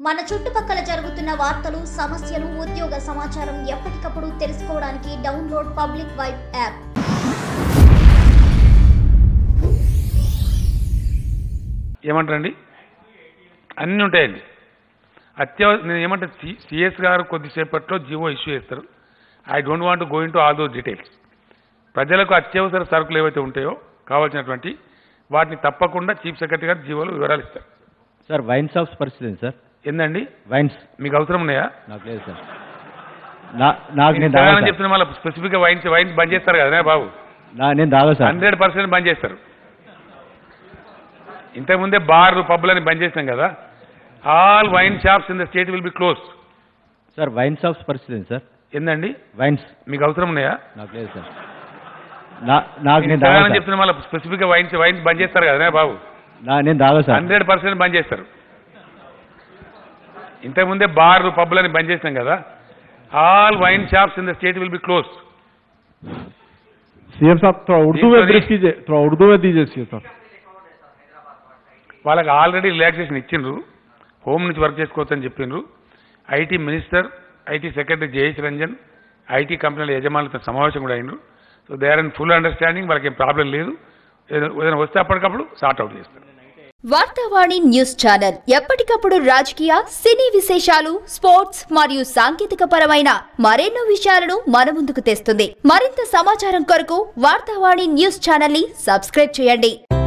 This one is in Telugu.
మన చుట్టుపక్కల జరుగుతున్న వార్తలు సమస్యలు ఉద్యోగ సమాచారం ఎప్పటికప్పుడు తెలుసుకోవడానికి డౌన్లోడ్ పబ్లిక్ వైబ్ యాప్ ఏమంటారండి అన్నీ ఉంటాయండి అత్యవ నేను ఏమంటే సిఎస్ గారు కొద్దిసేపట్లో జీవో ఇష్యూ చేస్తారు I don't want go into all those details ప్రజలకు అత్యవసర సరుకులు ఏవైతే ఉంటాయో కావాల్సినటువంటి వాటిని తప్పకుండా చీఫ్ సెక్రటరీ గారు జీవోలు వివరాలు ఇస్తారు సార్ వైన్ షాప్స్ పరిస్థితి ఏంటి సార్ ఏందండి వైన్స్ మీకు అవసరం ఉన్నాయా నాకు లేదు సార్ నా నాకు నేను తాగా ఇంతగానో సార్. చెప్తున్న మళ్ళీ స్పెసిఫిక్గా వైన్స్ వైన్స్ బంద్ చేస్తారు కదా బాబు నా నేను తాగా సార్ హండ్రెడ్ పర్సెంట్ బంద్ చేస్తారు ఇంతకుముందే బార్లు పబ్బులని బంద్ చేసినాం కదా all wine shops in the state will be close sir wine shops పరిస్థితి ఏంటి సార్ ఏందండి వైన్స్ మీకు అవసరం ఉన్నాయా నాకు లేదు సార్ నా నాకు నేను తాగా ఇంతగానో సార్. చెప్తున్న మళ్ళీ స్పెసిఫిక్గా వైన్స్ వైన్స్ బంద్ చేస్తారు కదా బాబు నా నేను తాగా సార్ హండ్రెడ్ పర్సెంట్ బంద్ చేస్తారు ఇంతకుముందే బార్లు పబ్బులని బంద్ చేసినాం కదా all wine shops in the state will be close CM साहब थोड़ा उर्दू में Sorry. ब्रीफ कीजिए थोड़ा उर्दू में दीजिए सीएम साहब వాళ్ళకి ఆల్రెడీ రిలాక్సేషన్ ఇచ్చిండ్రు హోమ్ నుంచి వర్క్ చేసుకోవచ్చని చెప్పిండ్రు IT minister IT secretary Jayesh Ranjan IT కంపెనీల యజమానులతో సమావేశం కూడా అయినరు so they are in full understanding వాళ్ళకి ఏం ప్రాబ్లం లేదు ఏదైనా ఏదైనా వస్తే అప్పటికప్పుడు సార్ట్ అవుట్ చేస్తారు వార్తావాణి న్యూస్ ఛానల్ ఎప్పటికప్పుడు రాజకీయ సినీ విశేషాలు స్పోర్ట్స్ మరియు సాంకేతిక పరమైన మరెన్నో విషయాలను మన ముందుకు తెస్తుంది మరింత సమాచారం కొరకు వార్తావాణి న్యూస్ ఛానల్ ని సబ్స్క్రైబ్ చేయండి